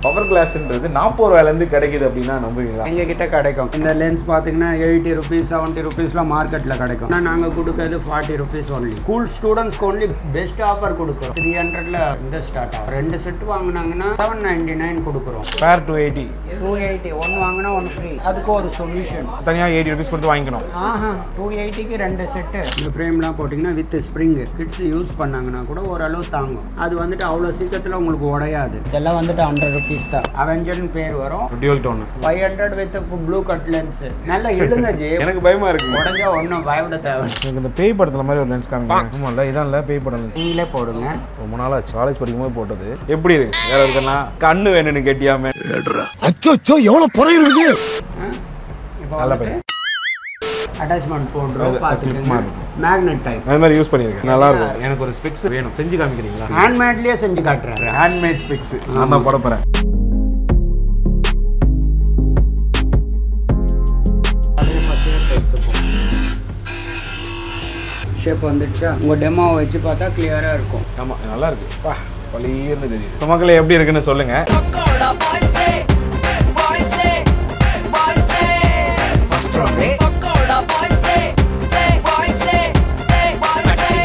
Power கிளாஸ்ன்றது நாற்பது ரூபாயிலேருந்து கிடைக்குது அப்படின்னா நம்புவீங்களா எங்க கிட்ட கிடைக்கும் இந்த லென்ஸ் பார்த்தீங்கன்னா எயிட்டி ருபீஸ் செவன்ட்டி ருபீஸ்லாம் மார்க்கெட்டில் கிடைக்கும் ஆனால் நாங்கள் கொடுக்கறது ஃபார்ட்டி ருபீஸ் ஒன்லி ஸ்கூல் ஸ்டூடெண்ட்ஸ்க்கு ஒன்லி பெஸ்ட் ஆஃபர் கொடுக்குறோம் த்ரீ ஹண்ட்ரட்ல இந்த ஸ்டார்ட் ஆகும் ரெண்டு செட் வாங்கினாங்கன்னா செவன் நைன்டி நைன் கொடுக்குறோம் பேர் டூ எயிட்டி டூ எயிட்டி ஒன்று வாங்கினா ஒன்று ஃப்ரீ அதுக்கு ஒரு சொல்யூஷன் தனியாக எயிட்டி ருபீஸ் கொடுத்து வாங்கிக்கணும் ஆஹா டூ எயிட்டிக்கு ரெண்டு செட்டு இந்த ஃப்ரேம்லாம் போட்டிங்கன்னா வித் ஸ்ப்ரிங் கிட்ஸ் யூஸ் பண்ணாங்கன்னா கூட ஓரளவு தாங்கும் அது வந்துட்டு அவ்வளோ சீக்கிரத்தில் உங்களுக்கு உடையாது இதெல்லாம் வந்துட்டு ஹண்ட்ரட் ருபீஸ் தான் அவெஞ்சர்னு பேர் வரும் dual tone five hundred with blue cut lens நல்லா எழுங்க ஜி எனக்கு பயமா இருக்கு உடஞ்சா ஒன்றும் பயப்பட தேவை எனக்கு இந்த பேய் படத்துல மாதிரி ஒரு லென்ஸ் காமிங்க ஆமா இல்ல இதான் இல்ல பேய் படம் lens. நீங்களே போடுங்க ரொம்ப நாள் ஆச்சு காலேஜ் படிக்கும் போது போட்டது எப்படி இருக்கு வேற இருக்குன்னா கண்ணு வேணும்னு கேட்டியாமே அச்சோ எவ்வளவு புறை இருக்குது இப்போ நல்ல பையன் அட்டாச்மெண்ட் அது- போடுறோம் அது பார்த்துக்கோங்க clip மாதிரி மேக்னெட் டைப் அது மாதிரி யூஸ் பண்ணியிருக்கேன் நல்லா இருக்கும் எனக்கு ஒரு ஸ்பெக்ஸ் வேணும் செஞ்சு காமிக்கிறீங்களா ஹேண்ட்மேட்லேயே செஞ்சு காட்டுறேன் ஹேண்ட்மேட் ஸ்பெக்ஸ் நான் தான் போட போறேன் ஷேப் வந்துடுச்சா உங்கள் டெமோவை வச்சு பார்த்தா கிளியராக இருக்கும் ஆமா நல்லா இருக்கு பா பளிர்னு தெரியுது So, மக்களே எப்படி இருக்குன்னு சொல்லுங்க Pakoda boys say, boys say, boys say. First round, Pakoda boys say, say, boys say, say, boys say.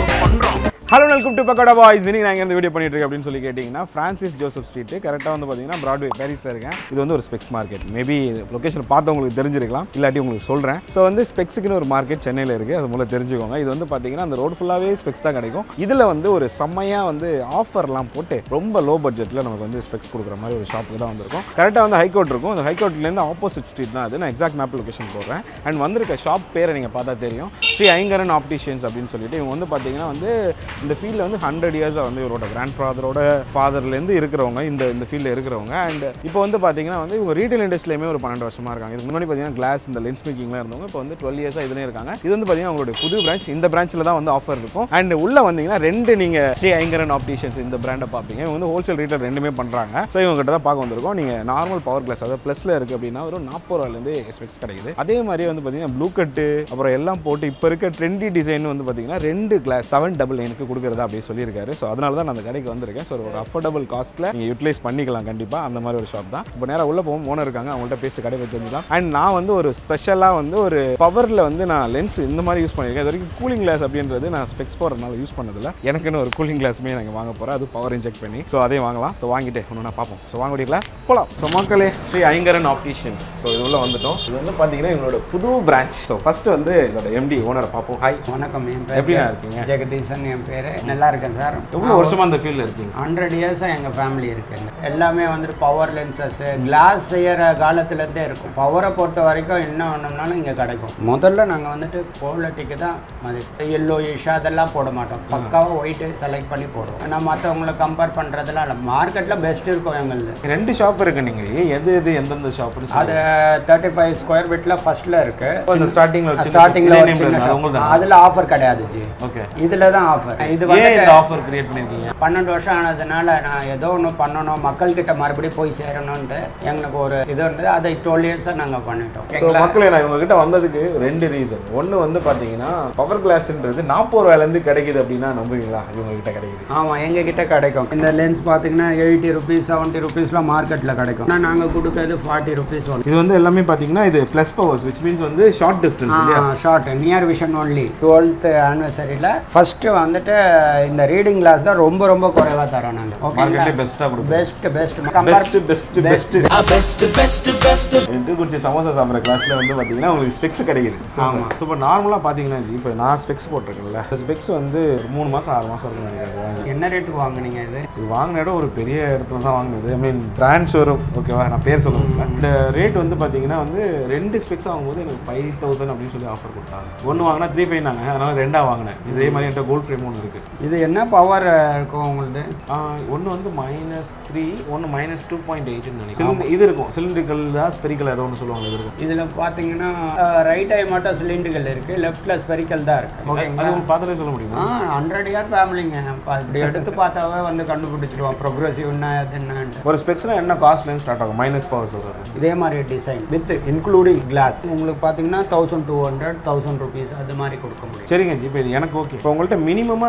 Hello welcome to pakoda boys இன்னைக்கு நான் இந்த வீடியோ பண்ணிட்டு இருக்கேன் அப்படின்னு சொல்லி கேட்டிங்கன்னா ஃப்ரான்சிஸ் ஜோசப் ஸ்ட்ரீட் கரெக்டாக வந்து பார்த்தீங்கன்னா பிராட்வே பாரிஸில் இருக்கேன் இது வந்து ஒரு ஸ்பெக்ஸ் மார்க்கெட் மேபி லொக்கேஷன் பார்த்து உங்களுக்கு தெரிஞ்சிருக்கலாம் இல்லாட்டி உங்களுக்கு சொல்கிறேன் ஸோ வந்து ஸ்பெக்ஸுக்குன்னு ஒரு மார்க்கெட் சென்னையில் இருக்குது அது மூலம் தெரிஞ்சுக்கோங்க இது வந்து பார்த்தீங்கன்னா அந்த ரோடு ஃபுல்லாகவே ஸ்பெக்ஸ் தான் கிடைக்கும் இதில் வந்து ஒரு செம்மையாக வந்து ஆஃபர்லாம் போட்டு ரொம்ப லோ பட்ஜெட்டில் நமக்கு வந்து ஸ்பெக்ஸ் கொடுக்குற மாதிரி ஒரு ஷாப்புக்கு தான் வந்திருக்கும் கரெக்டாக வந்து ஹைகோர்ட் இருக்கும் அந்த ஹைகோர்ட்லேருந்து ஆப்போசிட் ஸ்ட்ரீட் தான் அது நான் எக்ஸாக்ட் மேப் லொகேஷன் போடுறேன் அண்ட் வந்திருக்க ஷாப் பேரை நீங்கள் பார்த்தா தெரியும் ஸ்ரீ ஐங்கரன் ஆப்டிஷியன்ஸ் அப்படின்னு சொல்லிட்டு இவங்க வந்து பார்த்தீங்கன்னா வந்து இந்த ஃபீல்டில் வந்து ஹண்ட்ரட் இயர்ஸாக வந்து இவரோட கிராண்ட் ஃபாதரோட ஃபாதர்லேருந்து இருக்கிறவங்க இந்த இந்த ஃபீல்டில் இருக்கிறவங்க அண்ட் இப்போ வந்து பார்த்தீங்கன்னா வந்து இவங்க ரீட்டைல் இண்டஸ்ட்ரியிலுமே ஒரு பன்னெண்டு வருஷமாக இருக்காங்க இதுக்கு முன்னாடி பார்த்தீங்கன்னா கிளாஸ் இந்த லென்ஸ் மேக்கிங்லாம் இருந்தவங்க இப்போ வந்து டுவெல் இயர்ஸாக இதுலேயே இருக்காங்க இது வந்து பார்த்தீங்கன்னா அவங்களுடைய புது பிரான்ச் இந்த பிரான்ச்சில் தான் வந்து ஆஃபர் இருக்கும் அண்ட் உள்ளே வந்தீங்கன்னா ரெண்டு நீங்கள் ஸ்ரீ ஐங்கரன் ஆப்டிஷியன்ஸ் இந்த பிராண்டை பார்ப்பீங்க இவங்க வந்து ஹோல்சேல் ரீட்டைல் ரெண்டுமே பண்ணுறாங்க ஸோ இவங்க கிட்ட தான் பார்க்க வந்திருக்கோம் நீங்கள் நார்மல் பவர் கிளாஸ் அதாவது ப்ளஸில் இருக்குது அப்படின்னா ஒரு நாற்பது ரூபாயிலேருந்து எஸ்பெக்ஸ் கிடைக்குது அதே மாதிரி வந்து பார்த்தீங்கன்னா ப்ளூ கட்டு அப்புறம் எல்லாம் போட்டு இப்போ இருக்க ட்ரெண்டி டிசைன் வந்து பார்த்தீங்கன்னா ரெண்டு கிளாஸ் செவன் டபுள் எனக்கு கொடுக்குறதா அப்படி சொல்லியிருக்காரு ஸோ அதனால தான் நான் அந்த கடைக்கு வந்திருக்கேன் ஸோ ஒரு அஃபோர்டபுள் காஸ்ட்டில் நீங்கள் யூட்டிலைஸ் பண்ணிக்கலாம் கண்டிப்பாக அந்த மாதிரி ஒரு ஷாப் தான் இப்போ நேராக உள்ள போகும் ஓனர் இருக்காங்க அவங்கள்ட்ட பேசிட்டு கடை வச்சு தெரிஞ்சுக்கலாம் அண்ட் நான் வந்து ஒரு ஸ்பெஷலாக வந்து ஒரு பவரில் வந்து நான் லென்ஸ் இந்த மாதிரி யூஸ் பண்ணியிருக்கேன் இது வரைக்கும் கூலிங் கிளாஸ் அப்படின்றது நான் ஸ்பெக்ஸ் போடுறதுனால யூஸ் பண்ணதில்ல எனக்குன்னு ஒரு கூலிங் கிளாஸுமே நாங்கள் வாங்க போகிறேன் அது பவர் இன்ஜெக்ட் பண்ணி ஸோ அதையும் வாங்கலாம் ஸோ வாங்கிட்டு ஒன்று நான் பார்ப்போம் ஸோ வாங்க முடியல போகலாம் ஸோ மக்களே ஸ்ரீ ஐங்கரன் ஆப்டிஷியன்ஸ் ஸோ இது உள்ள வந்துட்டோம் இது வந்து பார்த்தீங்கன்னா எங்களோட புது பிரான்ச் ஸோ ஃபர்ஸ்ட் வந்து இதோட எம்டி ஓனரை பார்ப்போம் ஹாய் வணக்கம் என் எப்படிண்ணா பேர் இருக்கீங்க? ஜெகதீசன் என் பேர் நல்லா இருக்கேன் சார் எவ்வளோ வருஷமா அந்த ஃபீல்டில் இருக்கீங்க ஹண்ட்ரட் இயர்ஸாக எங்கள் ஃபேமிலி இருக்குங்க எல்லாமே வந்துட்டு பவர் லென்சஸ் கிளாஸ் செய்கிற காலத்துலேருந்தே இருக்கும் பவரை பொறுத்த வரைக்கும் என்ன வேணும்னாலும் இங்கே கிடைக்கும் முதல்ல நாங்கள் வந்துட்டு குவாலிட்டிக்கு தான் அது எல்லோ இஷ் அதெல்லாம் போட மாட்டோம் பக்காவாக ஒயிட்டு செலக்ட் பண்ணி போடுவோம் நான் மற்றவங்கள கம்பேர் பண்ணுறதுலாம் இல்லை மார்க்கெட்டில் பெஸ்ட் இருக்கும் எங்களுது ரெண்டு ஷாப் இருக்கு நீங்களே எது எது எந்தெந்த ஷாப்னு அது தேர்ட்டி ஃபைவ் ஸ்கொயர் ஃபீட்டில் ஃபர்ஸ்ட்டில் இருக்குது அந்த ஸ்டார்டிங்ல ஸ்டார்டிங்கில் ஒரு சின்ன shop. உங்களுக்கு அதில் ஆஃபர் கிடையாது ஜி ஓகே இதில் தான் ஆஃபர் இது ஏன் வந்து இந்த ஆஃபர் கிரியேட் பண்ணிருக்கீங்க பன்னெண்டு வருஷம் ஆனதுனால நான் ஏதோ ஒன்று பண்ணணும் மக்கள்கிட்ட மறுபடியும் போய் சேரணும்ட்டு எங்களுக்கு ஒரு இது இருந்தது அதை டுவெல் இயர்ஸாக நாங்கள் பண்ணிட்டோம் ஸோ மக்களே நான் உங்ககிட்ட வந்ததுக்கு ரெண்டு ரீசன் ஒன்று வந்து பார்த்தீங்கன்னா பவர் கிளாஸ்ன்றது நாற்பது ரூபாயிலேருந்து கிடைக்குது அப்படின்னா நம்புவீங்களா இவங்க கிட்ட கிடைக்குது ஆமாம் எங்கள் கிட்ட கிடைக்கும் இந்த லென்ஸ் பார்த்தீங்கன்னா எயிட்டி ருபீஸ் செவன்ட்டி ருபீஸ்லாம் மார்க்கெட்டில் கிடைக்கும் ஆனால் நாங்கள் கொடுக்கறது ஃபார்ட்டி ருபீஸ் ஒன்று இது வந்து எல்லாமே பார்த்தீங்கன்னா இது ப்ளஸ் பவர்ஸ் விச் மீன்ஸ் வந்து ஷார்ட் டிஸ்டன்ஸ் இல்லையா short near vision only twelfth ஆனிவர்சரியில் ஃபர்ஸ்ட் வந்துட்டு இந்த ரீடிங் கிளாஸ் தான் ரொம்ப ரொம்ப குறைவாக தரோம் நாங்கள் மார்க்கெட்லேயே ஓகே பெஸ்ட்டாக கொடுக்கும் best best best best best Best, best, best. ரெண்டு குடிச்சு சமோசா சாப்பிட்ற கிளாஸ்ல வந்து பார்த்தீங்கன்னா உங்களுக்கு ஸ்பெக்ஸ் கிடைக்குது ஆமா. இப்போ நார்மலாக பார்த்தீங்கன்னா ஜி இப்போ நான் ஸ்பெக்ஸ் போட்டிருக்கேன்ல இந்த ஸ்பெக்ஸ் வந்து ஒரு மூணு மாதம் ஆறு மாதம் இருக்கும் நினைக்கிறேன் வாங்கி என்ன ரேட்டுக்கு வாங்குனீங்க இது இது வாங்கின இடம் ஒரு பெரிய இடத்துல தான் வாங்கினது ஐ மீன் பிராண்ட் ஷோரூம் ஓகேவா நான் பேர் சொல்லுவேன் இந்த ரேட் வந்து பார்த்தீங்கன்னா வந்து ரெண்டு ஸ்பெக்ஸ் வாங்கும்போது எனக்கு ஃபைவ் தௌசண்ட் அப்படின்னு சொல்லி ஆஃபர் கொடுத்தாங்க ஒன்று வாங்கினா த்ரீ ஃபைவ் நாங்க அதனால ரெண்டாக வாங்கினேன் இதே மாதிரி என்கிட்ட கோல்ட் ஃப்ரேம் ஒன்று இருக்குது இது என்ன பவர் இருக்கும் உங்களுது ஒன்று வந்து மைனஸ் த்ரீ ஒன்று மைனஸ் டூ பாயிண்ட் எயிட்னு நினைக்கிறேன் இது இருக்கும் சிலிண்ட்ரிக்கல் ஸ்பெரிக்கல் ஏதோ ஒன்று சொல்லுவாங்க இது இருக்கும் இதில் பார்த்தீங்கன்னா ரைட் ஐ மட்டும் சிலிண்டர்கள் இருக்குது லெஃப்டில் ஸ்பெரிக்கல் தான் இருக்குது அது ஓகேங்களா உங்களுக்கு பார்த்தாலே சொல்ல முடியுமா ஆ ஹண்ட்ரட் இயர் ஃபேமிலிங்க அப்ப இப்படி எடுத்து பார்த்தாவே வந்து கண்டுபிடிச்சிடுவோம் ப்ரொக்ரெசிவ்னா அது என்னன்ட்டு ஒரு ஸ்பெக்ஸ்னால் என்ன காஸ்ட்லேருந்து ஸ்டார்ட் ஆகும் மைனஸ் பவர் சொல்கிறது இதே மாதிரி டிசைன் வித் இன்க்ளூடிங் கிளாஸ் உங்களுக்கு பார்த்தீங்கன்னா thousand two hundred thousand rupees அது மாதிரி கொடுக்க முடியும் சரிங்க ஜி இப்போ இது எனக்கு ஓகே இப்போ உங்கள்கிட்ட மினிமமாக ஸ்பெக்ஸ்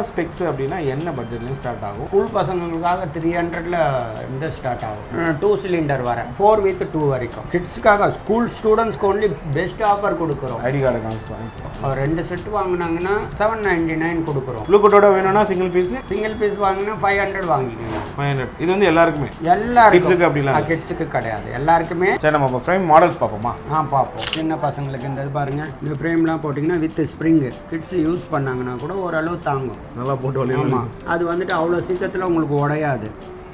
அப்படின்னா என்ன பட்ஜெட்லேயும் ஸ்டார்ட் ஆகும் ஸ்கூல் பசங்களுக்காக த்ரீ ஹண்ட்ரட்ல இருந்து ஸ்டார்ட் ஆகும் டூ சிலிண்டர் வர ஃபோர் வித் டூ வரைக்கும் கிட்ஸுக்காக ஸ்கூல் ஸ்டூடெண்ட்ஸ்க்கு ஒன்லி பெஸ்ட் ஆஃபர் கொடுக்குறோம் ஐடி கார்டு காமிச்சு வாங்கிக்கலாம் ஒரு ரெண்டு செட் வாங்கினாங்கன்னா செவன் நைன்டி நைன் கொடுக்குறோம் ப்ளூ கோட்டோட வேணும்னா சிங்கிள் பீஸ் சிங்கிள் பீஸ் வாங்கினா ஃபைவ் ஹண்ட்ரட் வாங்கிக்கோங்க ஃபைவ் ஹண்ட்ரட் இது வந்து எல்லாருக்குமே எல்லாருக்கும் கிட்ஸுக்கு அப்படிலாம் கிட்ஸுக்கு கிடையாது எல்லாருக்குமே சரி நம்ம இப்போ ஃப்ரேம் மாடல்ஸ் பார்ப்போமா ஆ பார்ப்போம் சின்ன பசங்களுக்கு இந்த இது பாருங்க இந்த ஃப்ரேம்லாம் போட்டிங்கன்னா வித் ஸ்ப்ரிங்கு கிட்ஸ் யூஸ் பண்ணாங்கன்னா கூட ஓரளவு தாங்கும் நல்லா போட்டு வழி ஆமாம் அது வந்துட்டு அவ்வளோ சீக்கிரத்தில் உங்களுக்கு உடையாது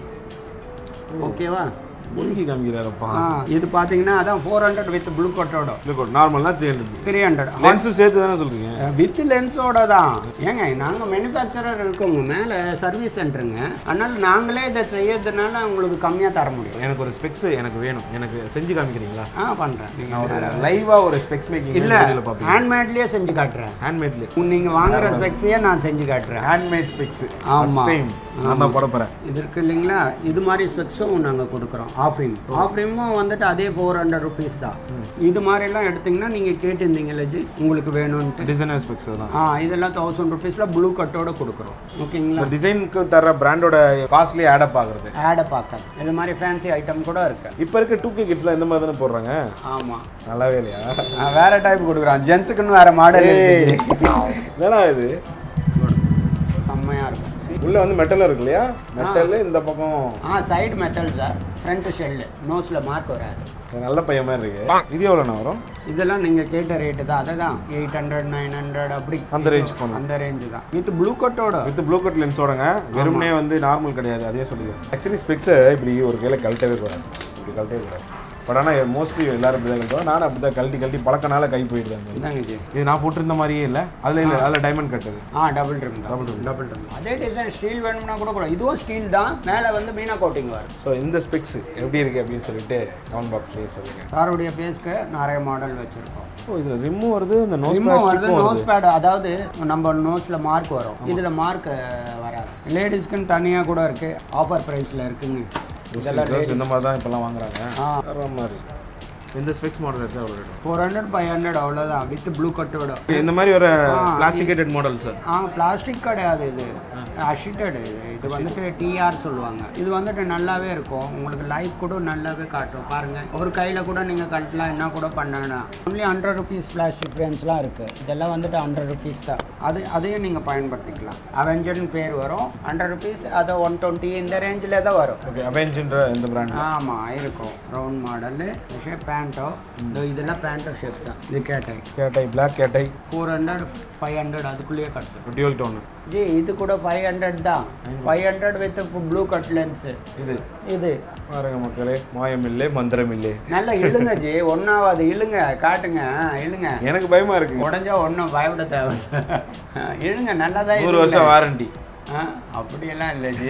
ஓகேவா முழுகி காமிக்கிறாரப்பா ஆ இது பார்த்தீங்கன்னா அதான் ஃபோர் ஹண்ட்ரட் வித் ப்ளூ கோட்டோட ப்ளூ கோட் நார்மல்னா த்ரீ ஹண்ட்ரட் த்ரீ ஹண்ட்ரட் லென்ஸும் சேர்த்து தானே சொல்கிறீங்க வித் லென்ஸோட தான் ஏங்க நாங்கள் மேனுஃபேக்சரர் இருக்கோங்க மேலே சர்வீஸ் சென்டருங்க அதனால் நாங்களே இதை செய்யறதுனால உங்களுக்கு கம்மியாக தர முடியும் எனக்கு ஒரு ஸ்பெக்ஸ் எனக்கு வேணும் எனக்கு செஞ்சு காமிக்கிறீங்களா ஆ பண்ணுறேன் நான் ஒரு லைவாக ஒரு ஸ்பெக்ஸ் மேக்கிங் இல்லை இல்லை பார்ப்பேன் ஹேண்ட்மேட்லேயே செஞ்சு காட்டுறேன் ஹேண்ட்மேட்லேயே நீங்கள் வாங்குற ஸ்பெக்ஸையே நான் செஞ்சு காட்டுறேன் ஹேண்ட்மேட் ஸ்பெக்ஸ் ஆமா. ஃபஸ்ட் டைம் நான் தான் போட போகிறேன் இது இருக்கு இல்லைங்களா இது மாதிரி ஸ்பெக்ஸும் நாங்கள் கொடுக்குறோம் ஆஃப்ரிம் ஆஃப்ரிமும் வந்துட்டு அதே ஃபோர் ஹண்ட்ரட் ருபீஸ் தான் இது மாதிரிலாம் எடுத்தீங்கன்னா நீங்கள் கேட்டிருந்தீங்கல்ல ஜி உங்களுக்கு வேணும்ன்ட்டு டிசைனர் ஸ்பெக்ஸ் தான் ஆ இதெல்லாம் தௌசண்ட் ருபீஸில் ப்ளூ கட்டோட கொடுக்குறோம் ஓகேங்களா இந்த டிசைனுக்கு தர பிராண்டோட காஸ்ட்லி ஆடப் ஆகுறது ஆடை பார்க்காது இது மாதிரி ஃபேன்சி ஐட்டம் கூட இருக்கு இப்போ இருக்க டூ கே கிட்ஸ்லாம் இந்த மாதிரி தானே போடுறாங்க ஆமாம் நல்லாவே இல்லையா வேற டைப் கொடுக்குறான் ஜென்ஸுக்குன்னு வேற மாடல் என்னடா இது செம்மையாக இருக்கும் உள்ள வந்து மெட்டல் இருக்கு இல்லையா மெட்டல் இந்த பக்கம் ஆ side metal sir front shell நோஸில் மார்க் வராது இது நல்ல பையன் மாதிரி இருக்கு இது எவ்வளோண்ணா வரும் இதெல்லாம் நீங்கள் கேட்ட ரேட்டு தான் அதை தான் எயிட் ஹண்ட்ரட் நைன் ஹண்ட்ரட் அப்படி அந்த ரேஞ்ச் போகணும் அந்த ரேஞ்சு தான் வித் ப்ளூ கட்டோட வித் ப்ளூ கட் லென்ஸோடங்க வெறுமனே வந்து நார்மல் கிடையாது அதே சொல்லிக்கிறேன் ஆக்சுவலி ஸ்பெக்ஸை இப்படி ஒரு கையில் கழட்டவே கூடாது இப்படி கழட்டவே கூடாது பட் ஆனால் மோஸ்ட்லி எல்லாரும் இப்படி தான் கழட்டுவோம் நானும் அப்படி தான் கழட்டி கழட்டி பழக்கனால கை போயிடுது இதாங்க ஜி இது நான் போட்டிருந்த மாதிரியே இல்லை அதில் இல்லை அதில் டைமண்ட் கட்டுது ஆ double trim double trim double trim அதே டிசைன் ஸ்டீல் வேணும்னா கூட கூட இதுவும் ஸ்டீல் தான் மேலே வந்து மீனா கோட்டிங் வரும் ஸோ இந்த ஸ்பெக்ஸ் எப்படி இருக்குது அப்படின்னு சொல்லிட்டு கமெண்ட் பாக்ஸ்லேயே சொல்லுங்கள் சாருடைய ஃபேஸ்க்கு நிறைய மாடல் வச்சுருக்கோம் ஓ இதில் ரிம்மும் வருது இந்த நோஸ் இன்னும் வருது பேட்ஸ்க்கும் நோஸ் பேட் அதாவது நம்ம நோஸில் மார்க் வரும் இதில் மார்க் வராது லேடிஸ்க்குன்னு தனியாக கூட இருக்குது ஆஃபர் ப்ரைஸில் இருக்குங்க இதெல்லாம் வருது இந்த மாதிரி தான் இப்போல்லாம் வாங்குறாங்க ஆ. வர மாதிரி இந்த ஸ்பெக்ஸ் மாடல் எடுத்தால் அவ்வளோ rate four hundred five hundred அவ்வளோதான் வித் ப்ளூ கட்டோட இந்த மாதிரி ஒரு பிளாஸ்டிகேட்டட் மாடல் சார் ஆ பிளாஸ்டிக் கிடையாது இது அஷிட்டட் இது இது வந்துட்டு டிஆர் சொல்லுவாங்க இது வந்துட்டு நல்லாவே இருக்கும் உங்களுக்கு லைஃப் கூட நல்லாவே காட்டும் பாருங்க ஒரு கையில் கூட நீங்கள் கட்டலாம் என்ன கூட பண்ணலாம் ஒன்லி ஹண்ட்ரட் ருபீஸ் பிளாஸ்டிக் ஃப்ரேம்ஸ்லாம் இருக்குது இதெல்லாம் வந்துட்டு ஹண்ட்ரட் ருபீஸ் தான் அது அதையும் நீங்கள் பயன்படுத்திக்கலாம் அவெஞ்சர்னு பேர் வரும் ஹண்ட்ரட் ருபீஸ் அதை ஒன் டுவெண்ட்டி இந்த ரேஞ்சில் தான் வரும் ஓகே அவெஞ்சுன்ற இந்த பிராண்ட் ஆமாம் இருக்கும் ரவுண்ட் மாடலு ஷேப் பேண்ட்டோ இந்த இதெல்லாம் பேண்ட்டோ ஷேப் தான் இது கேட்டை கேட்டை பிளாக் கேட்டை ஃபோர் ஹண்ட்ரட் ஃபைவ் ஹண்ட்ரட் அதுக்குள்ளேயே கிடச்சிடும் டியூல் டோனு ஜி இது கூட ஃபைவ் ஹண்ட்ரட் தான் five hundred with blue cut lens இது இது பாருங்க மக்களே மாயமில்லை மந்திரமில்லை நல்லா இழுங்க ஜி ஒன்றாவது இழுங்க காட்டுங்க இழுங்க எனக்கு பயமா இருக்கு உடஞ்சா ஒன்றும் பயப்பட தேவை இழுங்க நல்லா தான் நூறு வருஷம் வாரண்டி ஆ, அப்படியெல்லாம் இல்லை ஜி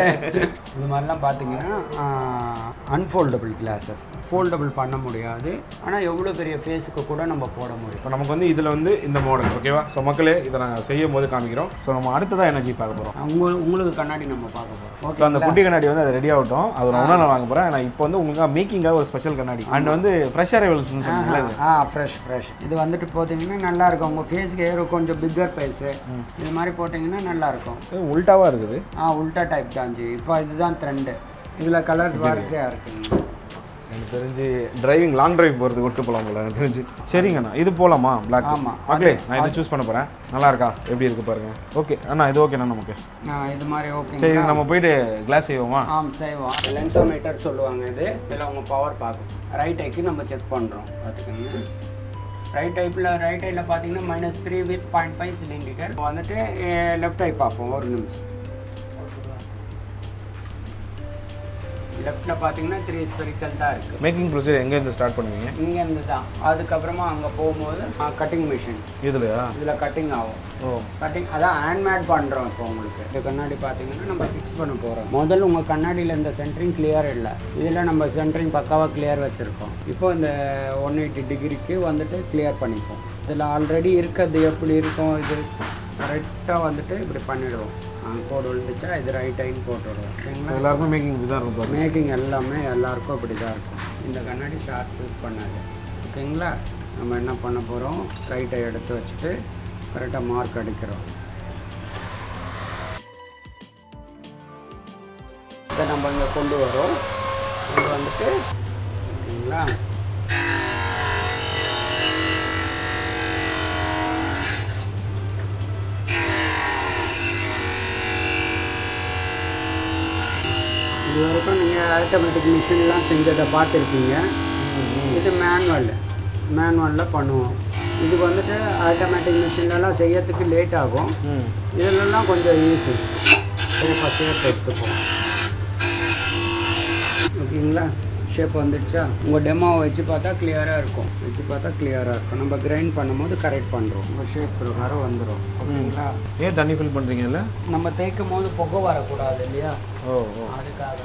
இது மாதிரிலாம் பார்த்தீங்கன்னா அன்ஃபோல்டபுள் கிளாஸஸ் ஃபோல்டபுள் பண்ண முடியாது ஆனால் எவ்வளோ பெரிய ஃபேஸுக்கு கூட நம்ம போட முடியும் இப்போ நமக்கு வந்து இதில் வந்து இந்த மாடல் ஓகேவா ஸோ மக்களே இதை நாங்கள் செய்யும் போது காமிக்கிறோம் ஸோ நம்ம அடுத்ததாக எனர்ஜி பார்க்க போகிறோம் உங்க உங்களுக்கு கண்ணாடி நம்ம பார்க்க போகிறோம் ஸோ ஓகே அந்த குட்டி கண்ணாடி வந்து அது ரெடி ஆகட்டும் அது ஒரு ஒன்றா நான் வாங்க போகிறேன் நான் இப்போ வந்து உங்களுக்கு மேக்கிங்காக ஒரு ஸ்பெஷல் கண்ணாடி அண்ட் வந்து ஃப்ரெஷ் அரைவல்ஸ்னு சொன்னீங்களா இது ஆ ஃப்ரெஷ் ஃப்ரெஷ் இது வந்துட்டு போட்டிங்கன்னா நல்லா இருக்கும் உங்கள் ஃபேஸ்க்கு ஏறும் கொஞ்சம் பிக்கர் ஃபேஸு இது மாதிரி போட்டிங்கன்னா நல்லா இருக்கும் இது உல்டாவாக இருக்குது ஆ உல்டா டைப் தான் ஜி இப்போ இதுதான் ட்ரெண்டு இதில் கலர்ஸ் வரிசையாக இருக்குங்க எனக்கு தெரிஞ்சு டிரைவிங் லாங் டிரைவ் போகிறதுக்கு விட்டு போகலாம் போல எனக்கு தெரிஞ்சு சரிங்கண்ணா இது போகலாமா பிளாக் ஆமா. ஓகே நான் இதை சூஸ் பண்ண போகிறேன் நல்லா இருக்கா எப்படி இருக்கு பாருங்க ஓகே அண்ணா இது ஓகேண்ணா நமக்கு ஆ இது மாதிரி ஓகே சரி நம்ம போயிட்டு கிளாஸ் செய்வோமா ஆம் செய்வோம் லென்சோமீட்டர் சொல்லுவாங்க இது இதில் உங்கள் பவர் பார்க்கும் ரைட் ஐக்கு நம்ம செக் பண்ணுறோம் பார்த்துக்கோங்க ரைட் டைப்பில் ரைட் ஐயில் பார்த்தீங்கன்னா minus three with point five சிலிண்டிக்கர் வந்துட்டு லெஃப்ட் ஐ பார்ப்போம் ஒரு நிமிஷம் லெஃப்ட்டில் பார்த்தீங்கன்னா த்ரீ ஸ்பெரிக்கல் தான் இருக்குது மேக்கிங் ப்ரொசீஜர் எங்கேருந்து ஸ்டார்ட் பண்ணுவீங்க இங்கேருந்து தான் அதுக்கப்புறமா அங்கே போகும்போது கட்டிங் மிஷின் இதுலையா இதில் கட்டிங் ஆகும் ஓ கட்டிங் அதான் ஹேண்ட்மேட் பண்ணுறோம் இப்போ உங்களுக்கு இந்த கண்ணாடி பார்த்தீங்கன்னா நம்ம ஃபிக்ஸ் பண்ண போகிறோம் முதல்ல உங்கள் கண்ணாடியில் இந்த சென்ட்ரிங் கிளியர் இல்லை இதில் நம்ம சென்ட்ரிங் பக்காவாக கிளியர் வச்சுருக்கோம் இப்போ இந்த ஒன் எயிட்டி டிகிரிக்கு வந்துட்டு கிளியர் பண்ணிப்போம் இதில் ஆல்ரெடி இருக்கிறது எப்படி இருக்கும் இது கரெக்டாக வந்துட்டு இப்படி பண்ணிடுவோம் கோடு விழுந்துச்சா இது ரைட் ஐன் போட்டுவிடுவோம் ஓகேங்களா எல்லாருக்குமே மேக்கிங் இப்படி தான் இருக்கும் பாருங்க. மேக்கிங் எல்லாமே எல்லாருக்கும் அப்படி தான் இருக்கும் இந்த கண்ணாடி ஷார்ட் ஷூட் பண்ணாது ஓகேங்களா நம்ம என்ன பண்ண போகிறோம் ரைட்டை எடுத்து வச்சுட்டு கரெக்டாக மார்க் அடிக்கிறோம் இதை நம்ம இங்கே கொண்டு வரோம் கொண்டு வந்துட்டு ஓகேங்களா இது வரைக்கும் நீங்கள் ஆட்டோமேட்டிக் மிஷின்லாம் செஞ்சதை பார்த்துருப்பீங்க இது மேனுவல் மேனுவலில் பண்ணுவோம் இதுக்கு வந்துட்டு ஆட்டோமேட்டிக் மிஷின்லலாம் செய்யறதுக்கு லேட் ஆகும் ம் இதிலெல்லாம் கொஞ்சம் ஈஸி ஃபஸ்ட்டு எடுத்துப்போம் ஓகேங்களா ஷேப் வந்துடுச்சா உங்கள் டெமோவை வச்சு பார்த்தா கிளியராக இருக்கும் வச்சு பார்த்தா கிளியராக இருக்கும் நம்ம கிரைண்ட் பண்ணும்போது கரெக்ட் பண்ணுறோம் உங்கள் ஷேப் பிரகாரம் வந்துடும் ஓகேங்களா ஏன் தண்ணி ஃபில் பண்ணுறீங்கல்ல நம்ம தேய்க்கும் போது புகை வரக்கூடாது இல்லையா ஓ ஓ அதுக்காக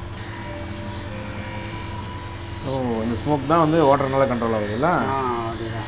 ஓ இந்த ஸ்மோக் தான் வந்து வாட்டர்னால கண்ட்ரோல் ஆகுதுல்ல ஆ அதுதான்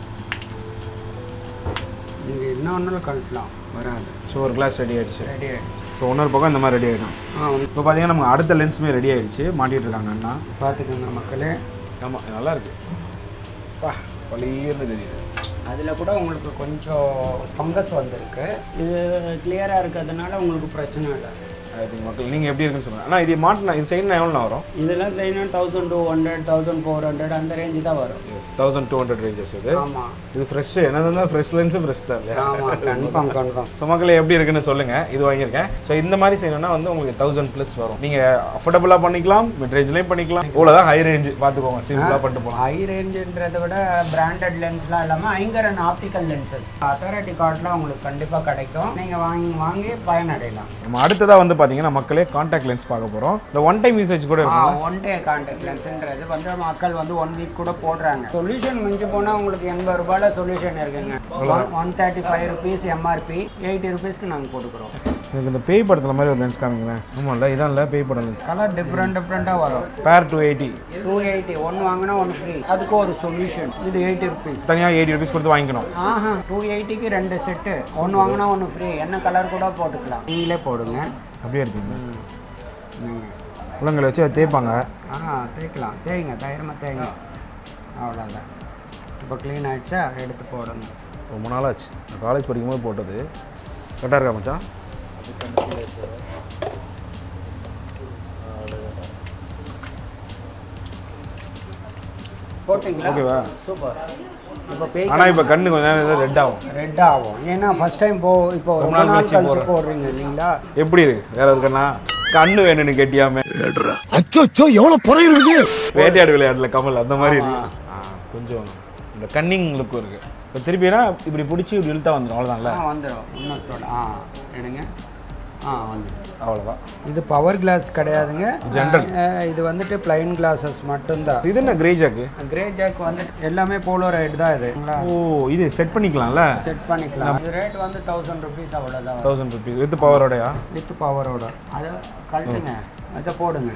நீங்கள் என்ன ஒன்றாலும் கழட்டலாம் வராது ஸோ ஒரு கிளாஸ் ரெடி ஆயிடுச்சு ரெடி ஆகிடுச்சு ஸோ இன்னொரு பக்கம் இந்த மாதிரி ரெடி ஆகிடும் ஆ இப்போ பார்த்தீங்கன்னா நமக்கு அடுத்த லென்ஸுமே ரெடி ஆயிடுச்சு மாட்டிட்டு இருக்காங்க அண்ணா பார்த்துக்கோங்க மக்களே ஆமாம் நல்லா இருக்கு பா பளிர்னு தெரியுது அதில் கூட உங்களுக்கு கொஞ்சம் ஃபங்கஸ் வந்திருக்கு இது கிளியராக இருக்கிறதுனால உங்களுக்கு பிரச்சனை இல்லை ஐ திங்க் மக்கள் நீங்கள் எப்படி இருக்குன்னு சொல்லுங்கள் ஆனால் இது மாட்டினா இது சைடுனா எவ்வளோ வரும் இதெல்லாம் செய்யணும் thousand two hundred thousand four hundred அந்த ரேஞ்சு தான் வரும் yes thousand two hundred ranges இது ஆமாம் இது ஃப்ரெஷ் என்னது ஃப்ரெஷ் லென்ஸும் ஃப்ரெஷ் தான் இல்லையா ஆமாம் கன்ஃபார்ம் கன்ஃபார்ம் ஸோ மக்களே எப்படி இருக்குன்னு சொல்லுங்கள் இது வாங்கியிருக்கேன் ஸோ இந்த மாதிரி செய்யணும்னா வந்து உங்களுக்கு தௌசண்ட் ப்ளஸ் வரும் நீங்கள் அஃபோர்டபுளாக பண்ணிக்கலாம் மிட் ரேஞ்ச்லேயும் பண்ணிக்கலாம் இவ்வளோதான் ஹை ரேஞ்சு பார்த்துக்கோங்க சிம்பிளாக பண்ணிட்டு போகலாம் ஹை ரேஞ்சுன்றதை விட பிராண்டட் லென்ஸ்லாம் இல்லாமல் ஐங்கரன் ஆப்டிக்கல் லென்சஸ் அத்தாரிட்டி கார்டெலாம் உங்களுக்கு கண்டிப்பாக கிடைக்கும் நீங்கள் வாங்கி வாங்கி பயனடையலாம் நம்ம அடுத்ததாக வந்து பார்த்தீங்கன்னா மக்களே காண்டாக்ட் லென்ஸ் பார்க்க போகிறோம் இந்த ஒன் டைம் யூசேஜ் கூட இருக்கும் ஒன் டே கான்டாக்ட் லென்ஸ்ன்றது வந்து மக்கள் வந்து ஒன் வீக் கூட போடுறாங்க சொல்யூஷன் மிஞ்சி போனால் உங்களுக்கு எண்பது ரூபாயில் சொல்யூஷன் இருக்குங்க one thirty five rupees MRP eighty ருபீஸ்க்கு நாங்கள் கொடுக்குறோம் எனக்கு இந்த பேய் படத்தில் மாதிரி ஒரு லென்ஸ் காமிங்களேன் ஆமாம்ல இதான் இல்லை பேய் படம் லென்ஸ் கலர் டிஃப்ரெண்ட் டிஃப்ரெண்ட்டாக வரும் பேர் டூ எயிட்டி டூ எயிட்டி ஒன்று வாங்கினா ஒன்று ஃப்ரீ அதுக்கு ஒரு சொல்யூஷன் இது எயிட்டி ருபீஸ் தனியாக எயிட்டி ருபீஸ் கொடுத்து வாங்கிக்கணும் ஆஹா டூ எயிட்டிக்கு ரெண்டு செட்டு ஒன்று வாங்கினா ஒன்று ஃப்ரீ என்ன கலர் கூட போட்டுக்கலாம் நீங்களே போடுங்க அப்படியே இருக்கீங்க ம். உள்ளங்களை வச்சு அதை தேய்ப்பாங்க ஆ தேய்க்கலாம் தேய்ங்க தைரியமாக தேய்ங்க அவ்வளோதான் இப்போ க்ளீன் ஆயிடுச்சா எடுத்து போடுங்க ரொம்ப நாளாச்சு நான் காலேஜ் படிக்கும்போது போட்டது கரெக்டாக இருக்கா மச்சான் போட்டிங்களா ஓகேவா? சூப்பர் இப்போ பேய் ஆனால் இப்போ கண்ணு கொஞ்ச நேரம் ரெட் ஆகும் ரெட் ஆகும் ஏன்னா ஃபர்ஸ்ட் டைம் போ இப்போ ரொம்ப ரொம்ப நாள் நாள் கழிச்சு கழிச்சு போடுறேன். போடுறீங்க இல்லைங்களா எப்படி இருக்கு வேற இருக்கண்ணா கண்ணு வேணும்னு கேட்டியாமே அச்சோ எவ்வளவு புறை இருக்குது வேட்டையாடு விளையாடல கமல் அந்த மாதிரி இருக்கு ஆ, கொஞ்சம் இந்த கன்னிங் லுக்கும் இருக்கு இப்போ திருப்பினா இப்படி பிடிச்சி இப்படி இழுத்தா வந்துடும் அவ்வளோதான்ல ஆ வந்துடும் இன்னொருத்தோட ஆ எடுங்க ஆ வந்துடும் அவ்வளோதான் இது பவர் கிளாஸ் கிடையாதுங்க General. அஹ், இது வந்துட்டு பிளைன் கிளாஸஸ் மட்டும்தான் இது என்ன கிரே ஜாக்கு கிரே ஜாக் வந்துட்டு எல்லாமே போலோ ரைட் தான் இது ஓ இது செட் பண்ணிக்கலாம்ல செட் பண்ணிக்கலாம் இது ரேட் வந்து தௌசண்ட் ருபீஸ் அவ்வளோதான் தௌசண்ட் ருபீஸ் வித் பவரோடயா வித் பவரோட அதை கழட்டுங்க அதை போடுங்க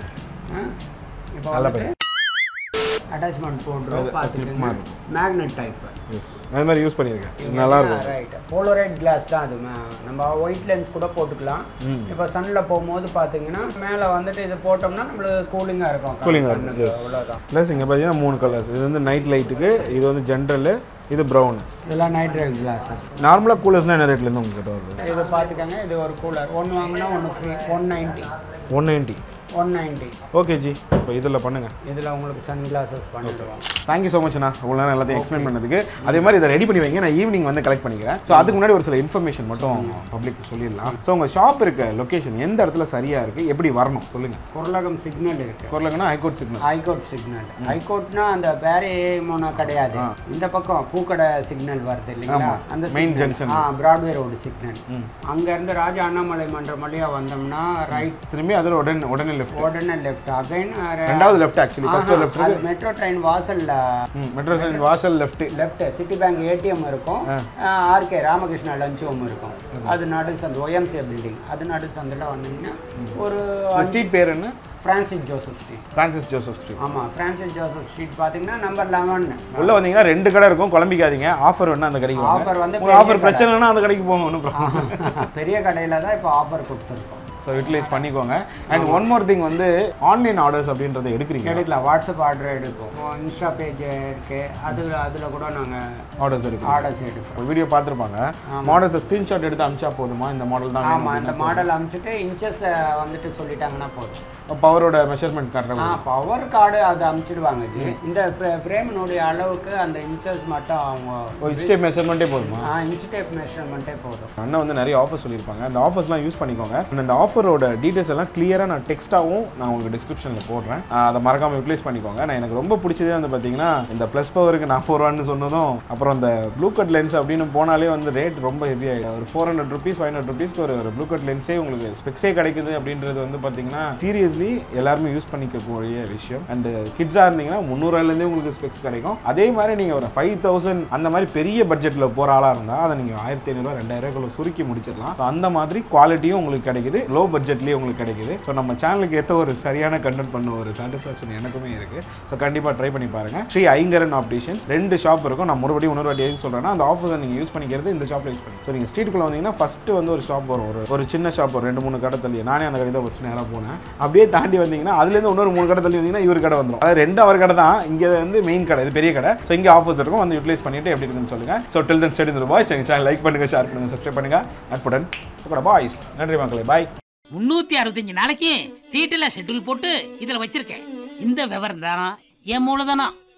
இப்போ நல்ல வந்துட்டு அட்டாச்மெண்ட் போடுறோம் அது பார்த்துக்கோங்க மாதிரி. மேக்னெட் டைப் எஸ் அது மாதிரி யூஸ் பண்ணியிருக்கேன் நல்லா இருக்கும் ரைட் போலோரைட் கிளாஸ் தான் அது ம- நம்ம ஒயிட் லென்ஸ் கூட போட்டுக்கலாம் ம். இப்போ சன்னில் போகும்போது பார்த்தீங்கன்னா மேலே வந்துட்டு இது போட்டோம்னா நம்மளுக்கு கூலிங்காக இருக்கும் கூலிங்காக இருக்கும் கண்ணுக்கு, எஸ் அவ்வளோதான் ப்ளஸ் இங்கே பார்த்தீங்கன்னா மூணு கலர்ஸ் இது வந்து நைட் லைட்டுக்கு இது வந்து ஜென்ரலு இது ப்ரௌனு இதெல்லாம் நைட் ரைட் கிளாஸஸ் நார்மலாக கூலர்ஸ்னால் என்ன ரேட்லேருந்து உங்ககிட்ட வருது இது பார்த்துக்கோங்க இது ஒரு கூலர் ஒன்று வாங்கினா ஒன்று free one ninety one ninety one ninety okay ji இப்போ இதில் பண்ணுங்கள் இதில் உங்களுக்கு சன் கிளாஸஸ் பண்ணிடுவோம் தேங்க்யூ ஸோ மச்ண்ணா இவ்வளோ நேரம் எல்லாத்தையும் எக்ஸ்பிளைன் பண்ணதுக்கு அதே மாதிரி இதை ரெடி பண்ணி வைங்க நான் ஈவினிங் வந்து கலெக்ட் பண்ணிக்கிறேன் ஸோ அதுக்கு முன்னாடி ஒரு சில இன்ஃபர்மேஷன் மட்டும் பப்ளிக் சொல்லிடலாம் ஸோ உங்கள் ஷாப் இருக்க லொக்கேஷன் எந்த இடத்துல சரியாக இருக்குது எப்படி வரணும் சொல்லுங்கள் குரலகம் சிக்னல் இருக்கு குரலுக்குன்னா ஹைகோர்ட் சிக்னல் ஹைகோர்ட் சிக்னல் ஹைகோர்ட்னா அந்த பேரே மோனோ கிடையாது இந்த பக்கம் பூக்கடை சிக்னல் வருது இல்லைங்களா ஆமா. அந்த Main signal. junction. ஆ பிராட்வே ரோடு சிக்னல் அங்க இருந்து ராஜா அண்ணாமலை மன்றம் வழியா வந்தோம்னா ரைட் திரும்பி அதில் உடனே உடனே லெஃப்ட் உடனே லெஃப்ட் அகைன் ரெண்டாவது லெஃப்ட் ஆக்சுவலி ஃபர்ஸ்ட் லெஃப்ட் அது மெட்ரோ ட்ரெயின் வாசல்ல மெட்ரோ ஸ்டேஷன் வாசல் left left city bank ATM இருக்கும் ஆர்கே ராமகிருஷ்ணா லஞ்ச் ஹோம் இருக்கும் அது நடு சந்து ஒய்எம்சிஏ பில்டிங் அது நடு சந்தில் வந்தீங்கன்னா ஒரு ஸ்ட்ரீட் பேர் என்ன Francis Joseph street Francis Joseph street ஆமாம் பிரான்சிஸ் ஜோசப் ஸ்ட்ரீட் பார்த்தீங்கன்னா நம்பர் லெவன் உள்ள வந்தீங்கன்னா ரெண்டு கடை இருக்கும் குழம்பிக்காதீங்க ஆஃபர் வேணா அந்த கடைக்கு Offer வந்து ஆஃபர் பெரிய ஆஃபர் கடை. பிரச்சனைனா அந்த கடைக்கு போங்க ஒன்றும் problem பெரிய கடையில் தான் இப்போ ஆஃபர் கொடுத்துருக்கோம் ஸோ ஸோ யூட்டிலைஸ் பண்ணிக்கோங்க அண்ட் ஒன் மோர் திங் வந்து ஆன்லைன் ஆர்டர்ஸ் அப்படின்றத எடுக்கிறீங்க எடுக்கலாம் வாட்ஸ்அப் ஆர்டர் எடுப்போம் இப்போ இன்ஸ்டா பேஜ் இருக்கு அது அதில் கூட நாங்கள் ஆர்டர்ஸ் எடுக்கிறீங்க ஆர்டர்ஸ் எடுப்போம் ஒரு வீடியோ பார்த்துருப்பாங்க மாடல்ஸை ஸ்க்ரீன்ஷாட் எடுத்து அமிச்சா போதுமா இந்த மாடல் தான் ஆமாம் இந்த மாடல் அனுப்பிச்சிட்டு இன்ச்சஸ் வந்துட்டு சொல்லிட்டாங்கன்னா போதும் பவரோட மெஷர்மெண்ட் காட்டுறேன் ஆ பவர் கார்டு அது அனுப்பிச்சிடுவாங்க ஜி இந்த ஃப்ரேமினுடைய அளவுக்கு அந்த இன்ச்சஸ் மட்டும் அவங்க ஒரு ஸ்டெப் மெஷர்மெண்ட்டே போதுமா இன்ச் டேப் மெஷர்மெண்ட்டே போதும் அண்ணன் வந்து நிறைய ஆஃபர் சொல்லியிருப்பாங்க அந்த ஆஃபர்ஸ்லாம் யூஸ் பண்ணிக்கோங்க And அந்த ஆஃபரோட டீடைல்ஸ் எல்லாம் கிளியராக நான் டெக்ஸ்ட்டாகவும் நான் உங்களுக்கு டிஸ்கிரிப்ஷனில் போடுறேன் ஆஹ் அதை மறக்காம யூட்டிலைஸ் பண்ணிக்கோங்க நான் எனக்கு ரொம்ப பிடிச்சதே வந்து பார்த்தீங்கன்னா இந்த ப்ளஸ் பவருக்கு நாற்பது ரூபான்னு சொன்னதும் அப்புறம் இந்த ப்ளூ கட் லென்ஸ் அப்படின்னு போனாலே வந்து ரேட் ரொம்ப ஹெவி ஆகிடும் ஒரு four hundred rupees five hundred ருபீஸ்க்கு ஒரு ஒரு ப்ளூ கட் லென்ஸே உங்களுக்கு ஸ்பெக்ஸே கிடைக்குது அப்படின்றது வந்து பார்த்தீங்கன்னா சீரியஸ்லி எல்லாருமே யூஸ் பண்ணிக்கக்கூடிய விஷயம் அண்ட் கிட்ஸாக இருந்தீங்கன்னா முந்நூறுவாயிலேருந்தே உங்களுக்கு ஸ்பெக்ஸ் கிடைக்கும் அதே மாதிரி நீங்கள் ஒரு ஃபைவ் தௌசண்ட் அந்த மாதிரி பெரிய பட்ஜெட்டில் போகிற ஆளாக இருந்தால் அதை நீங்கள் ஆயிரத்தி ஐநூறுரூவா ரெண்டாயிரூவாக்குள்ள சுருக்கி முடிச்சிடலாம் So, அந்த மாதிரி குவாலிட்டியும் உங்களுக்கு கிடைக்குது லோ பட்ஜெட்லேயே உங்களுக்கு கிடைக்குது ஸோ நம்ம சேனலுக்கு ஏற்ற ஒரு சரியான கண்டென்ட் பண்ண ஒரு சாட்டிஸ்ஃபேக்ஷன் எனக்குமே இருக்குது ஸோ கண்டிப்பாக ட்ரை பண்ணி பாருங்கள் ஸ்ரீ ஐங்கரன் ஆப்டிஷன்ஸ் ரெண்டு ஷாப் இருக்கும் நான் மறுபடியும் இன்னொரு வாட்டி எதுக்கு சொல்கிறேன்னா அந்த ஆஃபரை நீங்கள் யூஸ் பண்ணிக்கிறது இந்த ஷாப்பில் யூஸ் பண்ணி ஸோ நீங்கள் ஸ்ட்ரீட்டுக்குள்ளே வந்தீங்கன்னா ஃபஸ்ட்டு வந்து ஒரு ஷாப் வரும் ஒரு ஒரு சின்ன ஷாப் ஒரு ரெண்டு மூணு கடை தள்ளி நானே அந்த கடை தான் ஃபஸ்ட் நேராக போனேன் அப்படியே தாண்டி வந்தீங்கன்னா அதுலேருந்து இன்னொரு மூணு கடை தள்ளி வந்தீங்கன்னா இவர் கடை வந்துடும் அது ரெண்டு அவர் கடை தான் இங்கே வந்து மெயின் கடை இது பெரிய கடை ஸோ இங்கே ஆஃபர்ஸ் இருக்கும் வந்து யூட்டிலைஸ் பண்ணிட்டு எப்படி இருக்குன்னு சொல்லுங்க ஸோ டில் தன் ஸ்டடி இந்த பாய்ஸ் எங்கள் சேனல் லைக் பண்ணுங்க ஷேர் பண்ணுங்க சப்ஸ்கிரைப் பண்ணுங்க அற்புடன் அப்புறம் பாய்ஸ் நன்றி மக்களே பாய் முன்னூத்தி அறுபத்தஞ்சு நாளைக்கு டீட்டெயிலாக ஷெட்யூல் போட்டு இதுல வச்சிருக்கேன் இந்த விவரம் தானா என் மூலதனம்